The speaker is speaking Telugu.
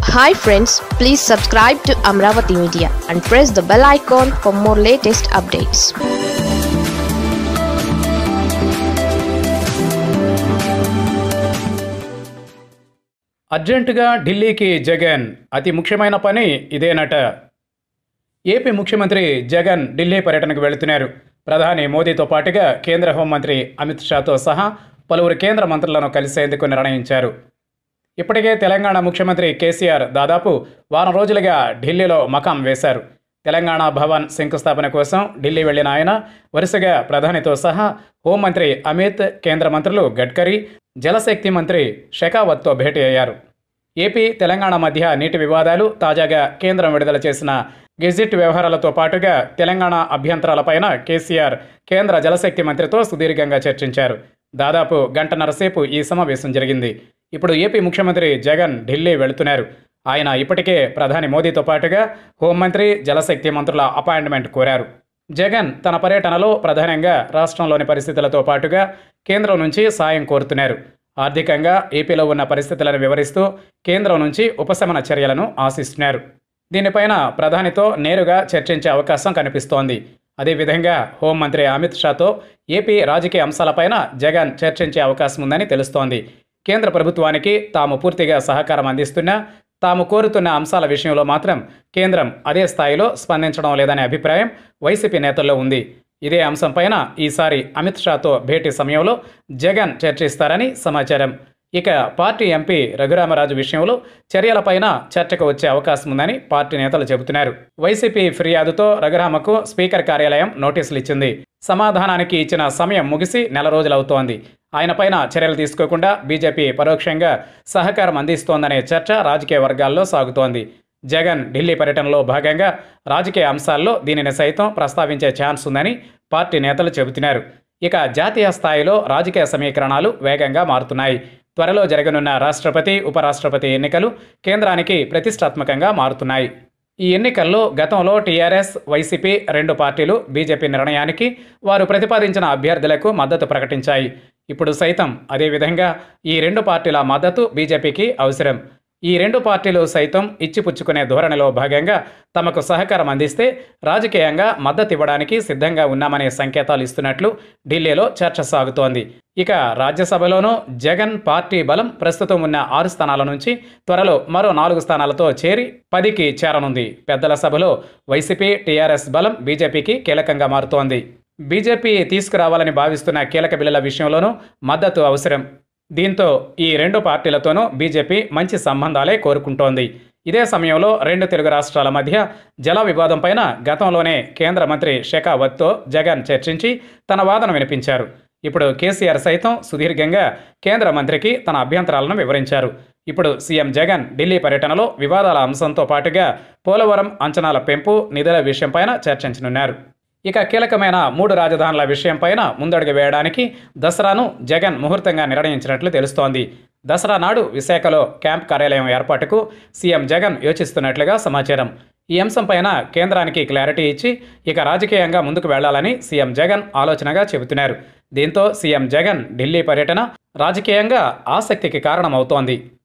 hi friends please subscribe to Amaravati media and press the bell icon for more latest updates అర్జెంటుగా ఢిల్లీకి జగన్ అతి ముఖ్యమైన పని ఇదేనట ఏపీ ముఖ్యమంత్రి జగన్ ఢిల్లీ పర్యటనకు వెళుతున్నారు ప్రధాని మోదీతో పాటుగా కేంద్ర హోంమంత్రి అమిత్ షాతో సహా పలువురు కేంద్ర మంత్రులను కలిసేందుకు నిర్ణయించారు ఇప్పటికే తెలంగాణ ముఖ్యమంత్రి కేసీఆర్ దాదాపు వారం రోజులుగా ఢిల్లీలో మకాం వేశారు తెలంగాణ భవన్ శంకుస్థాపన కోసం ఢిల్లీ వెళ్లిన ఆయన వరుసగా ప్రధానితో సహా హోంమంత్రి అమిత్ కేంద్ర మంత్రులు గడ్కరీ జలశక్తి మంత్రి షెకావత్తో భేటీ అయ్యారు ఏపీ తెలంగాణ మధ్య నీటి వివాదాలు తాజాగా కేంద్రం విడుదల చేసిన గెజిట్ వ్యవహారాలతో పాటుగా తెలంగాణ అభ్యంతరాలపైన కేసీఆర్ కేంద్ర జలశక్తి మంత్రితో సుదీర్ఘంగా చర్చించారు దాదాపు గంటన్నర సేపు ఈ సమావేశం జరిగింది ఇప్పుడు ఏపీ ముఖ్యమంత్రి జగన్ ఢిల్లీ వెళుతున్నారు ఆయన ఇప్పటికే ప్రధాని మోదీతో పాటుగా హోంమంత్రి జలశక్తి మంత్రుల అపాయింట్మెంట్ కోరారు జగన్ తన పర్యటనలో ప్రధానంగా రాష్ట్రంలోని పరిస్థితులతో పాటుగా కేంద్రం నుంచి సాయం కోరుతున్నారు ఆర్థికంగా ఏపీలో ఉన్న పరిస్థితులను వివరిస్తూ కేంద్రం నుంచి ఉపశమన చర్యలను ఆశిస్తున్నారు దీనిపైన ప్రధానితో నేరుగా చర్చించే అవకాశం కనిపిస్తోంది అదేవిధంగా హోంమంత్రి అమిత్ షాతో ఏపీ రాజకీయ అంశాలపైన జగన్ చర్చించే అవకాశం ఉందని తెలుస్తోంది కేంద్ర ప్రభుత్వానికి తాము పూర్తిగా సహకారం అందిస్తున్నా తాము కోరుతున్న అంశాల విషయంలో మాత్రం కేంద్రం అదే స్థాయిలో స్పందించడం లేదనే అభిప్రాయం వైసీపీ నేతల్లో ఉంది ఇదే అంశంపైన ఈసారి అమిత్ షాతో భేటీ సమయంలో జగన్ చర్చిస్తారని సమాచారం ఇక పార్టీ ఎంపీ రఘురామరాజు విషయంలో చర్యలపైన చర్చకు వచ్చే అవకాశం ఉందని పార్టీ నేతలు చెబుతున్నారు వైసీపీ ఫిర్యాదుతో రఘురామకు స్పీకర్ కార్యాలయం నోటీసులు ఇచ్చింది సమాధానానికి ఇచ్చిన సమయం ముగిసి నెల రోజులవుతోంది ఆయనపైన చర్యలు తీసుకోకుండా బీజేపీ పరోక్షంగా సహకారం అందిస్తోందనే చర్చ రాజకీయ వర్గాల్లో సాగుతోంది జగన్ ఢిల్లీ పర్యటనలో భాగంగా రాజకీయ అంశాల్లో దీనిని సైతం ప్రస్తావించే ఛాన్స్ ఉందని పార్టీ నేతలు చెబుతున్నారు ఇక జాతీయ స్థాయిలో రాజకీయ సమీకరణాలు వేగంగా మారుతున్నాయి త్వరలో జరగనున్న రాష్ట్రపతి ఉపరాష్ట్రపతి ఎన్నికలు కేంద్రానికి ప్రతిష్టాత్మకంగా మారుతున్నాయి ఈ ఎన్నికల్లో గతంలో టీఆర్ఎస్ వైసీపీ రెండు పార్టీలు బీజేపీ నిర్ణయానికి వారు ప్రతిపాదించిన అభ్యర్థులకు మద్దతు ప్రకటించాయి ఇప్పుడు సైతం అదేవిధంగా ఈ రెండు పార్టీల మద్దతు బీజేపీకి అవసరం ఈ రెండు పార్టీలు సైతం ఇచ్చిపుచ్చుకునే ధోరణిలో భాగంగా తమకు సహకారం అందిస్తే రాజకీయంగా మద్దతు ఇవ్వడానికి సిద్ధంగా ఉన్నామనే సంకేతాలు ఇస్తున్నట్లు ఢిల్లీలో చర్చ సాగుతోంది ఇక రాజ్యసభలోనూ జగన్ పార్టీ బలం ప్రస్తుతం ఉన్న ఆరు స్థానాల నుంచి త్వరలో మరో నాలుగు స్థానాలతో చేరి పదికి చేరనుంది పెద్దల సభలో వైసీపీ టీఆర్ఎస్ బలం బీజేపీకి కీలకంగా మారుతోంది బీజేపీ తీసుకురావాలని భావిస్తున్న కీలక బిల్లుల విషయంలోనూ మద్దతు అవసరం దీంతో ఈ రెండు పార్టీలతోనూ బీజేపీ మంచి సంబంధాలే కోరుకుంటోంది ఇదే సమయంలో రెండు తెలుగు రాష్ట్రాల మధ్య జల వివాదంపైన గతంలోనే కేంద్ర మంత్రి షెకావత్తో జగన్ చర్చించి తన వాదన వినిపించారు ఇప్పుడు కేసీఆర్ సైతం సుదీర్ఘంగా కేంద్ర మంత్రికి తన అభ్యంతరాలను వివరించారు ఇప్పుడు సీఎం జగన్ ఢిల్లీ పర్యటనలో వివాదాల అంశంతో పాటుగా పోలవరం అంచనాల పెంపు నిధుల విషయంపైన చర్చించనున్నారు ఇక కీలకమైన మూడు రాజధానుల విషయంపైన ముందడుగు వేయడానికి దసరాను జగన్ ముహూర్తంగా నిర్ణయించినట్లు తెలుస్తోంది దసరా నాడు విశాఖలో క్యాంప్ కార్యాలయం ఏర్పాటుకు సీఎం జగన్ యోచిస్తున్నట్లుగా సమాచారం ఈ అంశంపైన కేంద్రానికి క్లారిటీ ఇచ్చి ఇక రాజకీయంగా ముందుకు వెళ్లాలని సీఎం జగన్ ఆలోచనగా చెబుతున్నారు దీంతో సీఎం జగన్ ఢిల్లీ పర్యటన రాజకీయంగా ఆసక్తికి కారణమవుతోంది